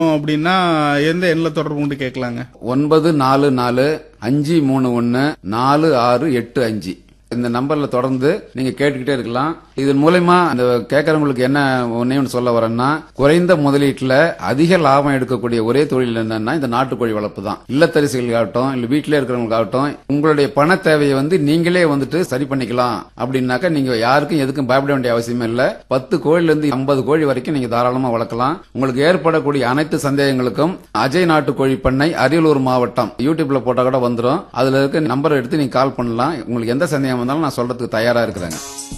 அப்படின்னா எந்த எண்ணில் தொடர்பு கொண்டு கேட்கலாங்க ஒன்பது நாலு நாலு அஞ்சு மூணு ஒன்னு நாலு ஆறு எட்டு அஞ்சு இந்த நம்பர்ல தொடர்ந்து நீங்க கேட்டுக்கிட்டே இருக்கலாம் இதன் மூலயமா அந்த கேட்கறவங்களுக்கு என்ன ஒன்னே ஒன்று சொல்ல வரேன்னா குறைந்த முதலீட்டுல அதிக லாபம் எடுக்கக்கூடிய ஒரே தொழில் என்னன்னா இந்த நாட்டுக்கோழி வளர்ப்பு தான் இல்லத்தரசிகளுக்காகட்டும் இல்ல வீட்டிலே இருக்கிறவங்களுக்காகட்டும் உங்களுடைய பண தேவையை வந்து நீங்களே வந்துட்டு சரி பண்ணிக்கலாம் அப்படின்னாக்கா நீங்க யாருக்கும் எதுக்கும் பயப்பட வேண்டிய அவசியமே இல்ல பத்து கோழில இருந்து ஐம்பது கோழி வரைக்கும் நீங்க தாராளமா வளர்க்கலாம் உங்களுக்கு ஏற்படக்கூடிய அனைத்து சந்தேகங்களுக்கும் அஜய் நாட்டுக்கோழி பண்ணை அரியலூர் மாவட்டம் யூடியூப்ல போட்டா கூட வந்துரும் அதுல இருக்க நம்பர் எடுத்து நீங்க கால் பண்ணலாம் உங்களுக்கு எந்த சந்தேகம் வந்தாலும் நான் சொல்றதுக்கு தயாரா இருக்கிறேங்க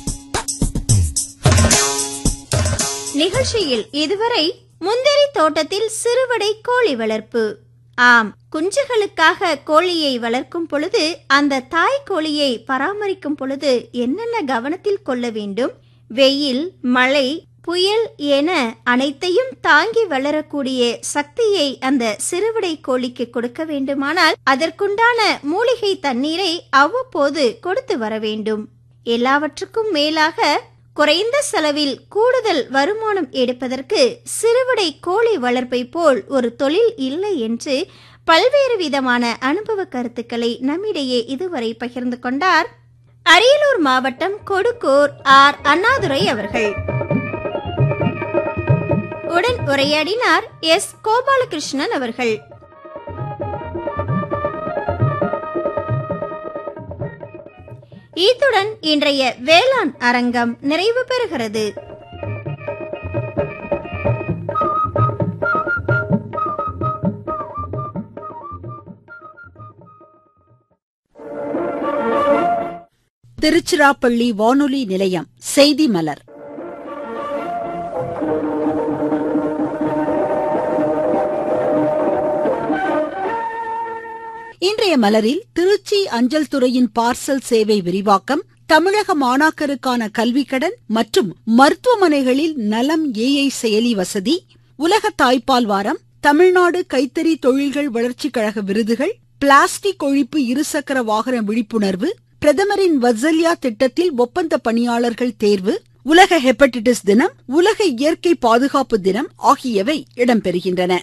நிகழ்ச்சியில் இதுவரை முந்திரி தோட்டத்தில் சிறுவடை கோழி வளர்ப்பு ஆம் குஞ்சுகளுக்காக கோழியை வளர்க்கும் பொழுது அந்த தாய் கோழியை பராமரிக்கும் பொழுது என்னென்ன கவனத்தில் கொள்ள வேண்டும் வெயில் மழை புயல் என அனைத்தையும் தாங்கி வளரக்கூடிய சக்தியை அந்த சிறுவிடை கோழிக்கு கொடுக்க வேண்டுமானால் அதற்குண்டான மூலிகை தண்ணீரை அவ்வப்போது கொடுத்து வர வேண்டும் எல்லாவற்றுக்கும் மேலாக குறைந்த செலவில் கூடுதல் வருமானம் எடுப்பதற்கு சிறுவிடை கோழி வளர்ப்பை போல் ஒரு தொழில் இல்லை என்று பல்வேறு விதமான அனுபவ கருத்துக்களை நம்மிடையே இதுவரை பகிர்ந்து கொண்டார் அரியலூர் மாவட்டம் கொடுக்கூர் ஆர் அண்ணாதுரை அவர்கள் உடன் உரையாடினார் எஸ் கோபாலகிருஷ்ணன் அவர்கள் இத்துடன் இன்றைய வேளாண் அரங்கம் நிறைவு பெறுகிறது திருச்சிராப்பள்ளி வானொலி நிலையம் செய்தி மலர் இன்றைய மலரில் திருச்சி அஞ்சல் துறையின் பார்சல் சேவை விரிவாக்கம் தமிழக மாணாக்கருக்கான கல்விக்கடன் மற்றும் மருத்துவமனைகளில் நலம் ஏஐ செயலி வசதி உலக தாய்ப்பால் வாரம் தமிழ்நாடு கைத்தறி தொழில்கள் வளர்ச்சிக் கழக விருதுகள் பிளாஸ்டிக் ஒழிப்பு இருசக்கர வாகன விழிப்புணர்வு பிரதமரின் வத்சல்யா திட்டத்தில் ஒப்பந்த பணியாளர்கள் தேர்வு உலக ஹெப்படைட்டிஸ் தினம் உலக இயற்கை பாதுகாப்பு தினம் ஆகியவை இடம்பெறுகின்றன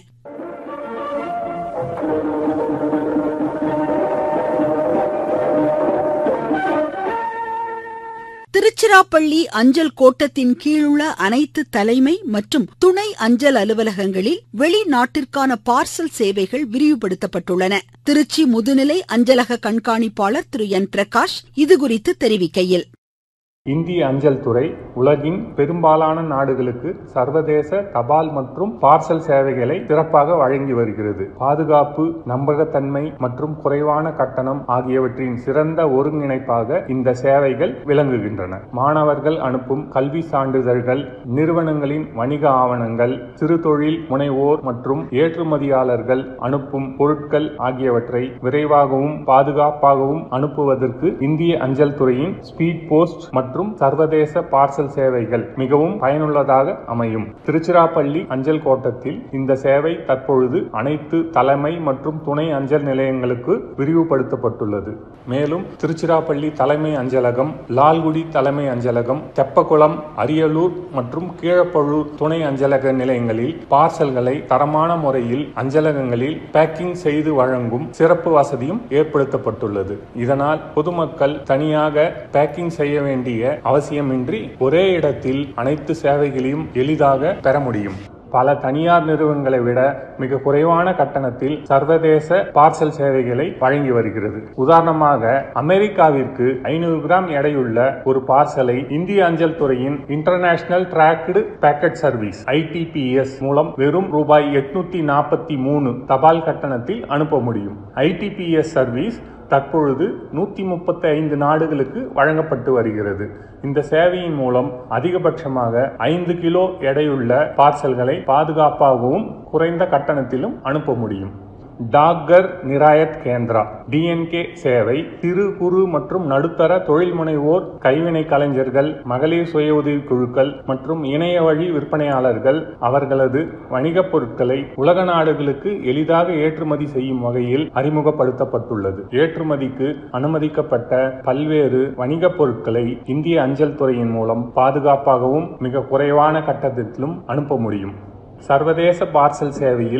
திருச்சிராப்பள்ளி அஞ்சல் கோட்டத்தின் கீழுள்ள அனைத்து தலைமை மற்றும் துணை அஞ்சல் அலுவலகங்களில் வெளிநாட்டிற்கான பார்சல் சேவைகள் விரிவுபடுத்தப்பட்டுள்ளன திருச்சி முதுநிலை அஞ்சலக கண்காணிப்பாளர் திரு என் பிரகாஷ் இதுகுறித்து தெரிவிக்கையில் இந்திய அஞ்சல் துறை உலகின் பெரும்பாலான நாடுகளுக்கு சர்வதேச தபால் மற்றும் பார்சல் சேவைகளை சிறப்பாக வழங்கி வருகிறது பாதுகாப்பு நம்பகத்தன்மை மற்றும் குறைவான கட்டணம் ஆகியவற்றின் சிறந்த ஒருங்கிணைப்பாக இந்த சேவைகள் விளங்குகின்றன மாணவர்கள் அனுப்பும் கல்வி சான்றிதழ்கள் நிறுவனங்களின் வணிக ஆவணங்கள் சிறு தொழில் முனைவோர் மற்றும் ஏற்றுமதியாளர்கள் அனுப்பும் பொருட்கள் ஆகியவற்றை விரைவாகவும் பாதுகாப்பாகவும் அனுப்புவதற்கு இந்திய அஞ்சல் துறையின் ஸ்பீட் போஸ்ட் மற்றும் மற்றும் சர்வதேச பார்சல் சேவைகள் மிகவும் பயனுள்ளதாக அமையும் திருச்சிராப்பள்ளி அஞ்சல் கோட்டத்தில் இந்த சேவை தற்பொழுது அனைத்து தலைமை மற்றும் துணை அஞ்சல் நிலையங்களுக்கு விரிவுபடுத்தப்பட்டுள்ளது மேலும் திருச்சிராப்பள்ளி தலைமை அஞ்சலகம் லால்குடி தலைமை அஞ்சலகம் தெப்பக்குளம் அரியலூர் மற்றும் கீழப்பழூர் துணை அஞ்சலக நிலையங்களில் பார்சல்களை தரமான முறையில் அஞ்சலகங்களில் பேக்கிங் செய்து வழங்கும் சிறப்பு வசதியும் ஏற்படுத்தப்பட்டுள்ளது இதனால் பொதுமக்கள் தனியாக பேக்கிங் செய்ய வேண்டிய அவசியமின்றி ஒரே இடத்தில் அனைத்து சேவைகளையும் எளிதாக பெற முடியும் பல தனியார் நிறுவனங்களை விட மிக குறைவான கட்டணத்தில் சர்வதேச பார்சல் சேவைகளை வழங்கி வருகிறது உதாரணமாக அமெரிக்காவிற்கு ஐநூறு கிராம் எடையுள்ள ஒரு பார்சலை இந்திய அஞ்சல் துறையின் international tracked packet service ITPS மூலம் வெறும் ரூபாய் எட்நூத்தி நாற்பத்தி மூணு தபால் கட்டணத்தில் அனுப்ப முடியும் ஐடிபிஎஸ் சர்வீஸ் தற்பொழுது நூத்தி முப்பத்தி ஐந்து நாடுகளுக்கு வழங்கப்பட்டு வருகிறது இந்த சேவையின் மூலம் அதிகபட்சமாக ஐந்து கிலோ எடையுள்ள பார்சல்களை பாதுகாப்பாகவும் குறைந்த கட்டணத்திலும் அனுப்ப முடியும் டாக்கர் நிராயத் கேந்திரா டிஎன்கே சேவை சிறு குறு மற்றும் நடுத்தர தொழில் முனைவோர் கைவினை கலைஞர்கள் மகளிர் சுய உதவி குழுக்கள் மற்றும் இணைய வழி விற்பனையாளர்கள் அவர்களது வணிகப் பொருட்களை உலக நாடுகளுக்கு எளிதாக ஏற்றுமதி செய்யும் வகையில் அறிமுகப்படுத்தப்பட்டுள்ளது ஏற்றுமதிக்கு அனுமதிக்கப்பட்ட பல்வேறு வணிகப் பொருட்களை இந்திய அஞ்சல் துறையின் மூலம் பாதுகாப்பாகவும் மிக குறைவான கட்டணத்திலும் அனுப்ப முடியும் சர்வதேச பார்சல் சேவையில்